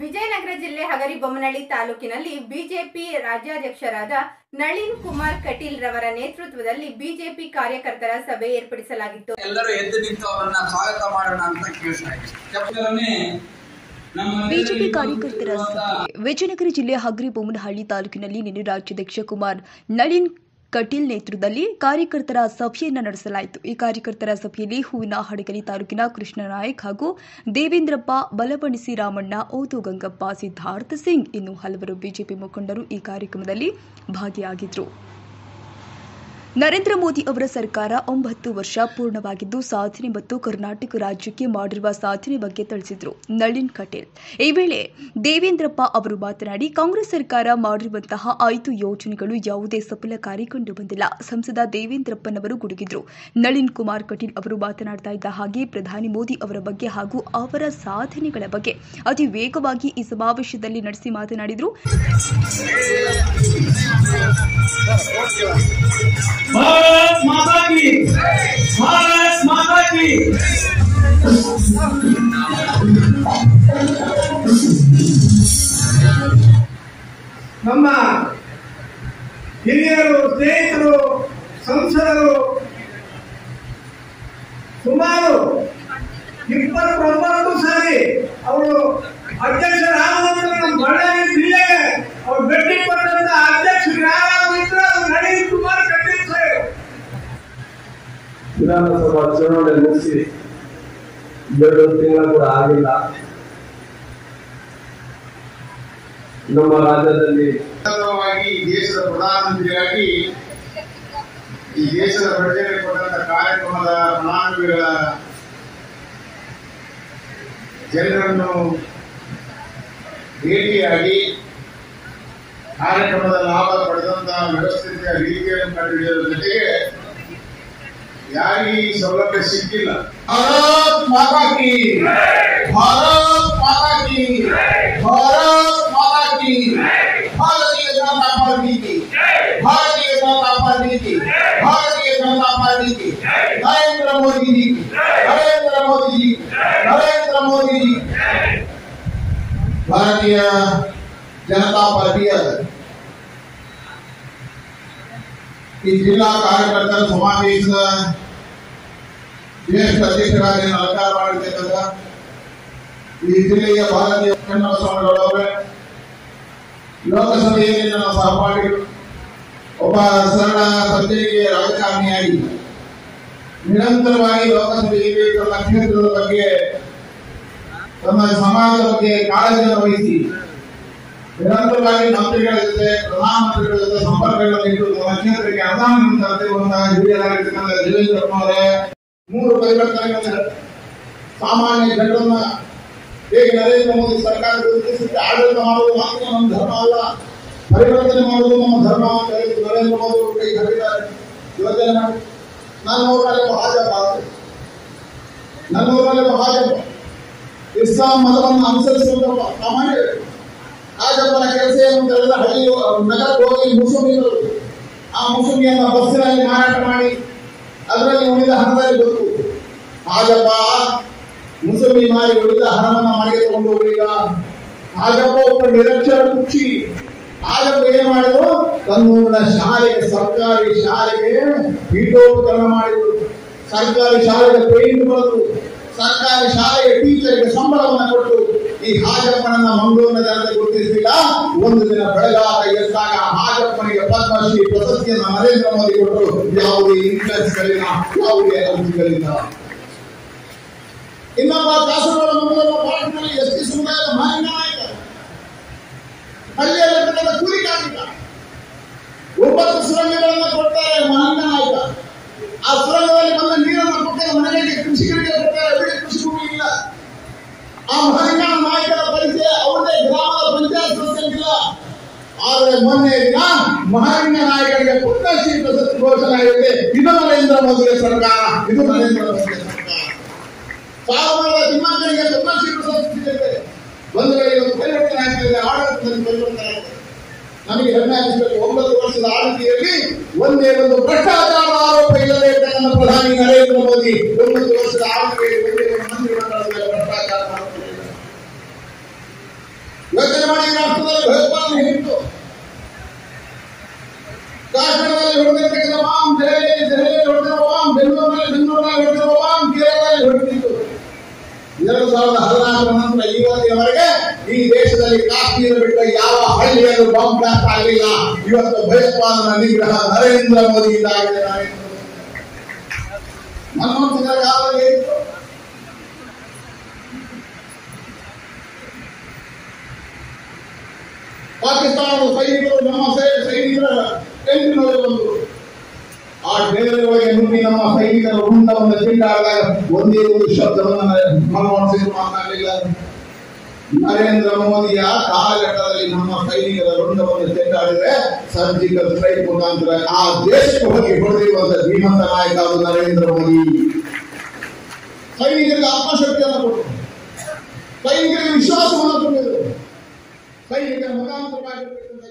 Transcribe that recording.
ವಿಜಯನಗರ ಜಿಲ್ಲೆ ಹಗರಿಬೊಮ್ಮನಹಳ್ಳಿ ತಾಲೂಕಿನಲ್ಲಿ ಬಿಜೆಪಿ ರಾಜ್ಯಾಧ್ಯಕ್ಷರಾದ ನಳಿನ್ ಕುಮಾರ್ ಕಟೀಲ್ ರವರ ನೇತೃತ್ವದಲ್ಲಿ ಬಿಜೆಪಿ ಕಾರ್ಯಕರ್ತರ ಸಭೆ ಏರ್ಪಡಿಸಲಾಗಿತ್ತು ಎಲ್ಲರೂ ಎದ್ದು ನಿಂತು ಅವರನ್ನ ಸ್ವಾಗತ ಮಾಡೋಣ ಅಂತ ಕೇಳ್ತಾ ಇದ್ದೀನಿ ನಮ್ಮ ಬಿಜೆಪಿ ಕಾರ್ಯಕರ್ತರ ಸಭೆ ವಿಜಯನಗರ ಜಿಲ್ಲೆಯ ಹಗರಿಬೊಮ್ಮನಹಳ್ಳಿ ತಾಲೂಕಿನಲ್ಲಿ ನಿನ್ನೆ ರಾಜ್ಯಾಧ್ಯಕ್ಷ ಕುಮಾರ್ ನಳಿನ್ ಕಟೀಲ್ ನೇತೃತ್ವದಲ್ಲಿ ಕಾರ್ಯಕರ್ತರ ಸಭೆಯನ್ನು ನಡೆಸಲಾಯಿತು ಈ ಕಾರ್ಯಕರ್ತರ ಸಭೆಯಲ್ಲಿ ಹೂವಿನ ಹಡಗಲಿ ತಾಲೂಕಿನ ಕೃಷ್ಣ ನಾಯಕ್ ಹಾಗೂ ದೇವೇಂದ್ರಪ್ಪ ಬಲಪಣಿಸಿ ರಾಮಣ್ಣ ಓದು ಗಂಗಪ್ಪ ಸಿದ್ಧಾರ್ಥ ಸಿಂಗ್ ಇನ್ನು ಹಲವರು ಬಿಜೆಪಿ ಮುಖಂಡರು ಈ ಕಾರ್ಯಕ್ರಮದಲ್ಲಿ ಭಾಗಿಯಾಗಿದ್ದರು ನರೇಂದ್ರ ಮೋದಿ ಅವರ ಸರ್ಕಾರ ಒಂಬತ್ತು ವರ್ಷ ಪೂರ್ಣವಾಗಿದ್ದು ಸಾಧನೆ ಮತ್ತು ಕರ್ನಾಟಕ ರಾಜ್ಯಕ್ಕೆ ಮಾಡಿರುವ ಸಾಧನೆ ಬಗ್ಗೆ ತಿಳಿಸಿದರು ನಳಿನ್ ಕಟೀಲ್ ಈ ವೇಳೆ ದೇವೇಂದ್ರಪ್ಪ ಅವರು ಮಾತನಾಡಿ ಕಾಂಗ್ರೆಸ್ ಸರ್ಕಾರ ಮಾಡಿರುವಂತಹ ಐದು ಯೋಜನೆಗಳು ಯಾವುದೇ ಸಫಲಕಾರಿ ಕಂಡು ಬಂದಿಲ್ಲ ಸಂಸದ ದೇವೇಂದ್ರಪ್ಪನವರು ಗುಡುಗಿದ್ರು ನಳಿನ್ ಕುಮಾರ್ ಕಟೀಲ್ ಅವರು ಮಾತನಾಡ್ತಾ ಇದ್ದ ಹಾಗೆ ಪ್ರಧಾನಿ ಮೋದಿ ಅವರ ಬಗ್ಗೆ ಹಾಗೂ ಅವರ ಸಾಧನೆಗಳ ಬಗ್ಗೆ ಅತಿ ವೇಗವಾಗಿ ಈ ಸಮಾವೇಶದಲ್ಲಿ ನಡೆಸಿ ಮಾತನಾಡಿದರು भारत माता की भारत माता की ನಮ್ಮ ಹಿರಿಯರು ಸ್ನೇಹಿತರು ಸಂಸದರು ಸುಮಾರು ಇಪ್ಪತ್ತೊಂಬತ್ತು ಸಾರಿ ಅವರು ಅಧ್ಯಕ್ಷರಾಗುವಂತ ನಮ್ಮ ಬಳ್ಳಾರಿ ಜಿಲ್ಲೆಗೆ ಅವ್ರು ಭೇಟಿ ಕೊಟ್ಟಂತ ಅಧ್ಯಕ್ಷರು ಯಾರಾದ್ರೂ ಇದ್ರೆ ಅದು ನಳಿನ್ ಕುಮಾರ್ ಕಟೀಲ್ ಸಾಹೇಬ್ ವಿಧಾನಸಭಾ ಚುನಾವಣೆ ಮುಗಿಸಿ ಎರಡು ತಿಂಗಳ ಕೂಡ ಆಗಿಲ್ಲ ನಮ್ಮ ರಾಜ್ಯದಲ್ಲಿ ನಿರಂತರವಾಗಿ ಈ ದೇಶದ ಪ್ರಧಾನಮಂತ್ರಿಯಾಗಿ ಈ ದೇಶದ ಪ್ರಜೆಗಳಿಗೆ ಕೊಟ್ಟಂತ ಕಾರ್ಯಕ್ರಮದ ಫಲಾನುಭವಿಗಳ ಜನರನ್ನು ಭೇಟಿಯಾಗಿ ಕಾರ್ಯಕ್ರಮದ ಲಾಭ ಪಡೆದಂತ ವ್ಯವಸ್ಥಿತ ರೀತಿಯನ್ನು ಕಂಡುಹಿಡಿಯುವ ಜೊತೆಗೆ ಯಾರಿಗೆ ಈ ಸೌಲಭ್ಯ ಸಿಕ್ಕಿಲ್ಲ ಭಾರತ್ ಮಾತಾ ಕಿ ಭಾರತ್ ಮಾತಾ ಕಿ ಭಾರತ್ ಮಾತಾ ಕಿ ಭಾರತೀಯ ಜನತಾ ಪಾರ್ಟಿ की भारतीय जनता पार्टी की भारतीय जनता पार्टी की नरेंद्र मोदी जी की नरेंद्र मोदी जी नरेंद्र मोदी जी ಭಾರತೀಯ ಜನತಾ ಪಾರ್ಟಿಯ ಈ ಜಿಲ್ಲಾ ಕಾರ್ಯಕರ್ತರ ಸಮಾವೇಶದ ಜ್ಯೇಷ್ಠ ಅಧ್ಯಕ್ಷರಾಗಿ ನಾನು ಅಲಂಕಾರ ಮಾಡಿರ್ತಕ್ಕಂಥ ಈ ಜಿಲ್ಲೆಯ ಭಾರತೀಯ ಸ್ವಾಮಿಗಳವರೇ ಲೋಕಸಭೆಯಲ್ಲಿ ನನ್ನ ಸಹಪಾಠಿಗಳು ಒಬ್ಬ ಸರಳ ಸಜ್ಜನಿಗೆ ರಾಜಕಾರಣಿಯಾಗಿ ನಿರಂತರವಾಗಿ ಲೋಕಸಭೆಯಲ್ಲಿ ತನ್ನ ಕ್ಷೇತ್ರದ ಬಗ್ಗೆ ತನ್ನ ಸಮಾಜದ ಬಗ್ಗೆ ಕಾಳಜಿಯನ್ನು ವಹಿಸಿ ನಿರಂತರವಾಗಿ ಮಂತ್ರಿಗಳ ಜೊತೆ ಪ್ರಧಾನಮಂತ್ರಿಗಳ ಜೊತೆ ಸಂಪರ್ಕಗಳನ್ನು ಇಟ್ಟು ತನ್ನ ಕ್ಷೇತ್ರಕ್ಕೆ ಅನುದಾನ ತರುತ್ತಿರುವಂತಹ ಹಿರಿಯರಾಗಿರ್ತಕ್ಕಂಥ ದೇವೇಂದ್ರಪ್ಪನವರೇ ಮೂರು ಪರಿವರ್ತನೆಗಳನ್ನು ಸಾಮಾನ್ಯ ಜನರನ್ನ ಹೇಗೆ ನರೇಂದ್ರ ಮೋದಿ ಸರ್ಕಾರ ಗುರುತಿಸುತ್ತೆ ಆಡಳಿತ ಮಾಡುವುದು ಮಾತ್ರ ನಮ್ಮ ಧರ್ಮ ಅಲ್ಲ ಪರಿವರ್ತನೆ ಮಾಡುವುದು ನಮ್ಮ ಧರ್ಮ ಅಂತ ಹೇಳಿ ನರೇಂದ್ರ ಮೋದಿ ಅವರು ಕೈ ಹಾಕಿದ್ದಾರೆ ಯೋಚನೆ ಮಾಡಿ ನನ್ನ ಊರಲ್ಲಿ ಮಹಾಜಪ ನನ್ನ ಊರಲ್ಲಿ ಮಹಾಜಪ ಇಸ್ಲಾಂ ಮತವನ್ನು ಅನುಸರಿಸುವಂತ ಸಾಮಾನ್ಯ ರಾಜಪ್ಪನ ಕೆಲಸ ಏನು ಅಂತ ಹೇಳಿದ್ರೆ ಹಳ್ಳಿ ನಗರಕ್ಕೆ ಹೋಗಿ ಮುಸುಮಿಗಳು ಆ ಮುಸುಮಿಯನ್ನು ಬಸ್ಸಿನಲ್ಲಿ ಮಾರಾಟ ಮಾಡಿ ಅದರಲ್ಲಿ ಉಳಿದ ಹಣದಲ್ಲಿ ಬದುಕು ಹಾಗಪ್ಪ ಮುಸುಮಿ ಮಾರಿ ಉಳಿದ ಹಣವನ್ನ ಮನೆಗೆ ತಗೊಂಡು ಹೋಗ್ಲಿಲ್ಲ ಹಾಗಪ್ಪ ಒಬ್ಬ ನಿರಕ್ಷರ ಕುಕ್ಷಿ ಹಾಗಪ್ಪ ಏನ್ ಮಾಡಿದ್ರು ತನ್ನೂರಿನ ಶಾಲೆಗೆ ಸರ್ಕಾರಿ ಶಾಲೆಗೆ ಪೀಠೋಪಕರಣ ಮಾಡಿದ್ರು ಸರ್ಕಾರಿ ಶಾಲೆಗೆ ಪೇಂಟ್ ಬರೆದು ಸರ್ಕಾರಿ ಶಾಲೆಯ ಟೀಚರ್ಗೆ ಸಂಬಳವನ್ನು ಕೊಟ್ಟು ಈ ಹಾಜಪ್ಪನನ್ನ ಮಂಗಳೂರಿನ ಜನತೆ ಗುರುತಿಸಲಿಲ್ಲ ಒಂದು ದಿನ ಬೆಳಗಾಗ ಎದ್ದಾಗ ಹಾಜಪ್ಪನಿಗೆ ಪದ್ಮಶ್ರೀ ಪ್ರಶಸ್ತಿಯನ್ನು ನರೇಂದ್ರ ಮೋದಿ ಕೊಟ್ಟರು ಯಾವುದೇ ಇನ್ಫ್ಲುಯೆನ್ಸ್ಗಳಿಲ್ಲ ಯಾವುದೇ ಅರ್ಜಿಗಳಿಲ್ಲ ಇನ್ನೊಬ್ಬ ಕಾಸರಗೋಡು ಮಂಗಳೂರು ಪಾರ್ಟಿನಲ್ಲಿ ಎಸ್ ಟಿ ಸಮುದಾಯದ ಮಾಲಿನ್ಯ ನಾಯಕ ಹಳ್ಳಿಯಲ್ಲಿರ್ತಕ್ಕಂಥ ಕೂಲಿ ಕಾರ್ಮಿಕ ಒಂಬತ್ತು ಸುರಂಗಗಳನ್ನು ಕೊಡ್ತಾರೆ ಮಾಲಿನ್ಯ ನಾಯಕ ಆ ಸುರಂಗದಲ್ಲಿ ಬಂದ ನೀರನ್ನು ಪಕ್ಕದ ಮನೆಗಳಿಗೆ ಕೃಷಿಕರಿಗೆ ಕೊಡ್ತಾರೆ ಅವರಿಗೆ ಕೃಷಿ ಭೂಮಿ ಇಲ್ಲ ಆ ಮಾಲಿನ್ಯ ನಾಯಕರ ಪರಿಚಯ ಅವರದೇ ಗ್ರಾಮದ ಪಂಚಾಯತ್ ಸದಸ್ಯರಿಗಿಲ್ಲ ಆದರೆ ಮೊನ್ನೆ ದಿನ ಮಾಲಿನ್ಯ ನಾಯಕರಿಗೆ ಪುಣ್ಯಶ್ರೀ ಪ್ರಶಸ್ತಿ ಘೋಷಣೆ ಆಗಿದೆ ಇದು ನರೇಂದ್ರ ಮೋದಿಯ ಸರ್ಕಾರ ಇದು ನರೇಂದ್ರ ಮೋದಿಯ ಸರ್ಕಾರ ಸಾವಿರದ ತಿಮ್ಮಕ್ಕನಿಗೆ ಪದ್ಮಶ್ರೀ ಪ್ರಶಸ್ತಿ ಸಿಕ್ಕಿದೆ ಒಂದು ವೇಳೆ ಇವತ್ತು ಪರಿವರ್ತನೆ ಆಗ್ತಿದೆ ಆಡಳಿತದಲ್ಲಿ ಪರಿವರ್ತನೆ ಆಗಿದೆ ನಮಗೆ ಹೆಮ್ಮೆ ಅನಿಸಬೇಕು ಒಂಬತ್ತು ವರ್ಷದ ಆಳ್ವಿಕೆಯಲ್ಲಿ ಒಂದೇ ಒಂದು ಭ್ರಷ್ಟಾಚಾರದ ಆರೋಪ ಇಲ್ಲದೆ ಇರ್ತಕ್ಕಂಥ ಪ್ರಧಾನಿ ನರೇಂದ್ರ ಮೋದಿ ಒಂಬತ್ತು ವರ್ಷದ ಆಳ್ವಿಕೆಯಲ್ಲಿ ಒಂದೇ ಒಂದು ಮಂತ್ರಿಮಂಡಲದ ಮೇಲೆ ಭ್ರಷ್ಟಾಚಾರದ ಆರೋಪ ಇಲ್ಲ. ಮಹಾರಾಷ್ಟ್ರದಲ್ಲಿ ಭಯೋತ್ಪಾದನೆ ಹಿಡಿತು ಕಾಶ್ಮೀರದಲ್ಲಿ ಹೊಡೆದಿರ್ತಕ್ಕಂಥ ಬಾಂಬ್ ದೆಹಲಿಯಲ್ಲಿ ದೆಹಲಿಯಲ್ಲಿ ಹೊಡೆದಿರುವ ಬಾಂಬ್ ಬೆಂಗಳೂರಿನಲ್ಲಿ ಬೆಂಗಳೂರಿನಲ್ಲಿ ಹೊಡೆದಿರುವ ಬಾಂಬ್ ಕೇರಳದಲ್ಲಿ ಹೊಡೆದಿತ್ತು ಎರಡು ಸಾವಿರದ ಹದಿನಾಲ್ಕರ ನಂತರ ಇವತ್ತಿನವರೆಗೆ ಈ ದೇಶದಲ್ಲಿ ಕಾಶ್ಮೀರ ಬಿಟ್ಟ ಯಾವ ಹಳ್ಳಿಯಲ್ಲೂ ಬಾಂಬ್ ಬ್ಲಾಸ್ಟ್ ಆಗಲಿಲ್ಲ ಇವತ್ತು ಭಯೋತ್ಪಾದನಾ ನಿಗ್ರಹ ನರೇಂದ್ರ ಮೋದಿಯಿಂದ ಆಗಿದೆ ನರೇಂದ್ರ ಮೋದಿ. ಮನಮೋಹನ್ ಸಿಂಗ್ ಕಾಲದಲ್ಲಿ ಇತ್ತು ಪಾಕಿಸ್ತಾನದ ಸೈನಿಕರು ನಮ್ಮ ಸೈ- ಸೈನಿಕರ ಟೆಂಟಿನೊಳಗೆ ಬಂದರು ಆ ಡೇರೆ ಒಳಗೆ ನುಗ್ಗಿ ನಮ್ಮ ಸೈನಿಕರ ರುಂಡವನ್ನು ತಿಂಡಾಡಿದಾಗ ಒಂದೇ ಒಂದು ಶಬ್ದವನ್ನು ಮನಮೋಹನ್ ಸಿಂಗ್ ಮಾತನಾಡಲಿಲ್ಲ ನರೇಂದ್ರ ಮೋದಿಯ ಕಾಲಘಟ್ಟದಲ್ಲಿ ನಮ್ಮ ಸೈನಿಕರ ರುಂಡವನ್ನು ಚೆಂಡಾಡಿದ್ರೆ ಸರ್ಜಿಕಲ್ ಸ್ಟ್ರೈಕ್ ಮುಖಾಂತರ ಆ ದೇಶಕ್ಕೆ ಹೋಗಿ ಹೊಡೆದಿರುವಂತ ಶ್ರೀಮಂತ ನಾಯಕ ಅದು ನರೇಂದ್ರ ಮೋದಿ ಸೈನಿಕರಿಗೆ ಆತ್ಮಶಕ್ತಿಯನ್ನು ಕೊಟ್ಟರು ಸೈನಿಕರಿಗೆ ವಿಶ್ವಾಸವನ್ನು ತುಂಬಿದರು ಸೈನಿಕರ ಮುಖಾಂತರವಾಗಿರ್ತಕ್ಕಂಥ